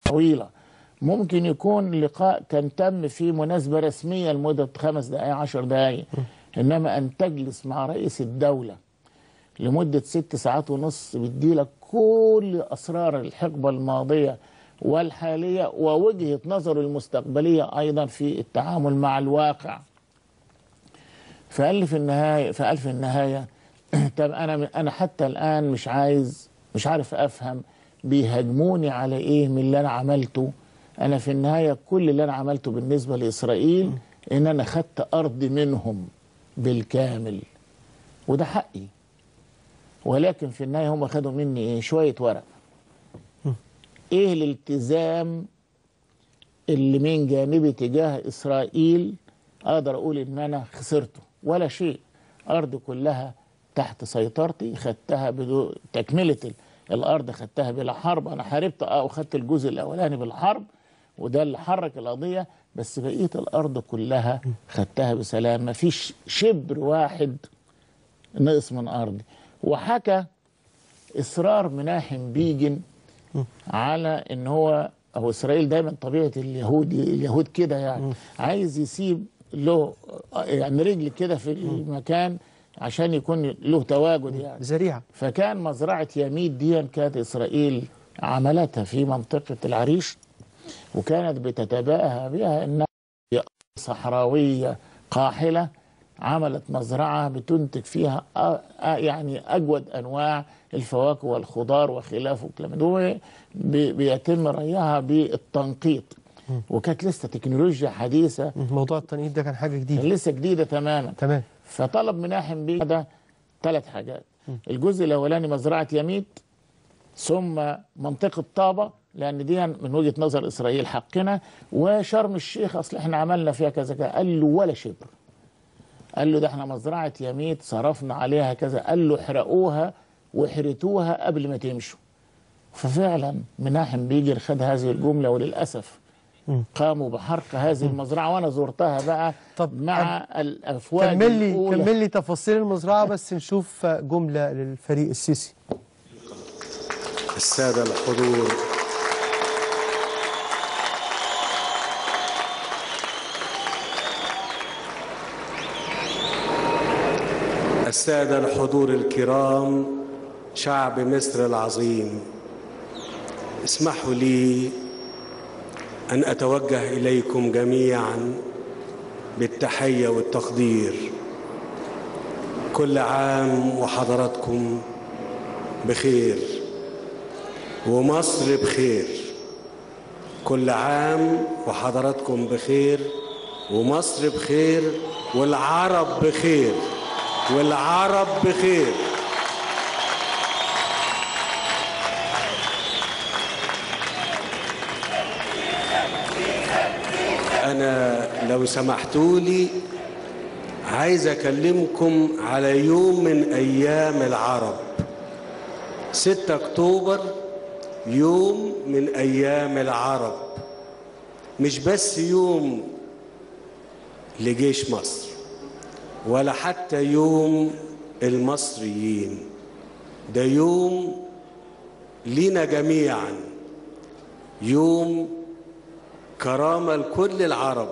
طويلة ممكن يكون لقاء كان تم في مناسبة رسمية لمدة خمس دقائق عشر دقائق إنما أن تجلس مع رئيس الدولة لمدة ست ساعات ونص بيديلك كل أسرار الحقبة الماضية والحالية ووجهة نظره المستقبلية أيضا في التعامل مع الواقع فقال في النهاية فقال في النهاية طب أنا أنا حتى الآن مش عايز مش عارف أفهم بيهاجموني على إيه من اللي أنا عملته أنا في النهاية كل اللي أنا عملته بالنسبة لإسرائيل إن أنا خدت أرض منهم بالكامل وده حقي ولكن في النهاية هم خدوا مني إيه شوية ورق إيه الالتزام اللي من جانبي تجاه إسرائيل أقدر أقول إن أنا خسرته ولا شيء أرض كلها تحت سيطرتي خدتها بدون تكملة ال- الأرض خدتها بلا حرب أنا حاربت أه وخدت الجزء الأولاني بالحرب وده اللي حرك القضية بس بقية الأرض كلها خدتها بسلام مفيش شبر واحد نقص من أرضي وحكى إصرار مناحم بيجن على إن هو هو إسرائيل دايما طبيعة اليهود اليهود كده يعني عايز يسيب له يعني رجل كده في المكان عشان يكون له تواجد يعني ذريعة فكان مزرعة يميد دي كانت إسرائيل عملتها في منطقة العريش وكانت بتتباهى بها إنها هي صحراوية قاحلة عملت مزرعة بتنتج فيها أ- أ- يعني أجود أنواع الفواكه والخضار وخلافه والكلام ده هو بي- بيتم ريها بالتنقيط وكانت لسه تكنولوجيا حديثة موضوع التنقيط ده كان حاجة كان جديدة لسه جديدة تماما تمام فطلب مناحم بيه ده ثلاث حاجات الجزء الاولاني مزرعه يميت ثم منطقه طابه لان دي من وجهه نظر اسرائيل حقنا وشرم الشيخ اصل احنا عملنا فيها كذا كذا قال له ولا شبر قال له ده احنا مزرعه يميت صرفنا عليها كذا قال له احرقوها واحرتوها قبل ما تمشوا ففعلا مناحم بيجر خد هذه الجمله وللاسف قاموا بحرق هذه المزرعه وانا زرتها بقى طب مع الافواج كمل لي الأولى. كمل لي تفاصيل المزرعة بس نشوف جملة للفريق السيسي السادة الحضور السادة الحضور الكرام شعب مصر العظيم اسمحوا لي أن أتوجه إليكم جميعا بالتحية والتقدير كل عام وحضراتكم بخير ومصر بخير كل عام وحضراتكم بخير ومصر بخير والعرب بخير والعرب بخير أنا لو سمحتوا لي عايز أكلمكم على يوم من أيام العرب 6 أكتوبر يوم من أيام العرب مش بس يوم لجيش مصر ولا حتى يوم المصريين ده يوم لينا جميعا يوم كرامة لكل العرب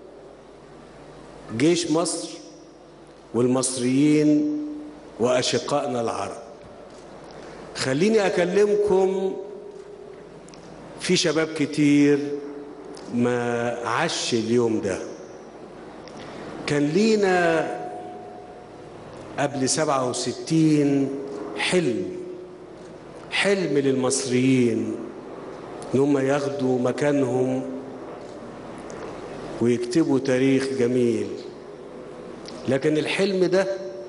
جيش مصر والمصريين وأشقائنا العرب خليني أكلمكم في شباب كتير ما عاش اليوم ده كان لينا قبل سبعة وستين حلم حلم للمصريين ان هم ياخدوا مكانهم ويكتبوا تاريخ جميل لكن الحلم ده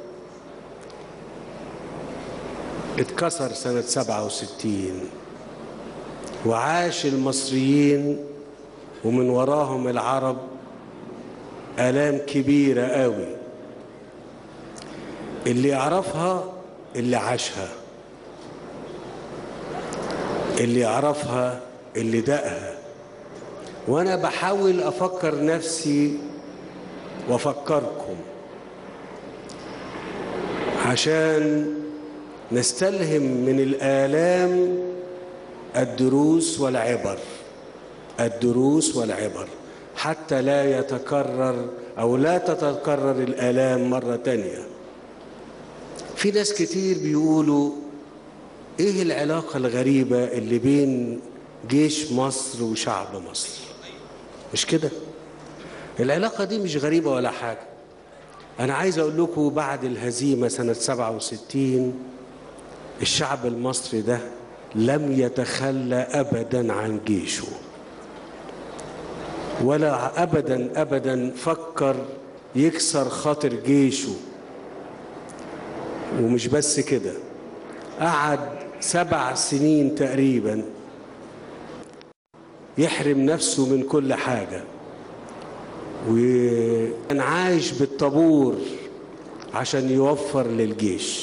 اتكسر سنة سبعة وستين وعاش المصريين ومن وراهم العرب آلام كبيرة قوي اللي يعرفها اللي عاشها اللي يعرفها اللي دقها وانا بحاول افكر نفسي وافكركم عشان نستلهم من الالام الدروس والعبر الدروس والعبر حتى لا يتكرر أو لا تتكرر الآلام مرة تانية في ناس كتير بيقولوا ايه العلاقة الغريبة اللي بين جيش مصر وشعب مصر مش كده العلاقة دي مش غريبة ولا حاجة أنا عايز أقول لكم بعد الهزيمة سنة 67 الشعب المصري ده لم يتخلى أبدا عن جيشه ولا أبدا أبدا فكر يكسر خاطر جيشه ومش بس كده قعد سبع سنين تقريبا يحرم نفسه من كل حاجة وكان عايش بالطابور عشان يوفر للجيش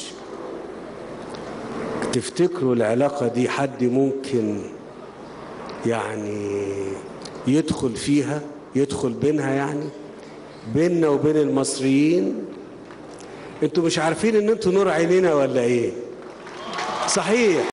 تفتكروا العلاقة دي حد ممكن يعني يدخل فيها يدخل بينها يعني بيننا وبين المصريين انتوا مش عارفين ان انتوا نور عينينا ولا ايه صحيح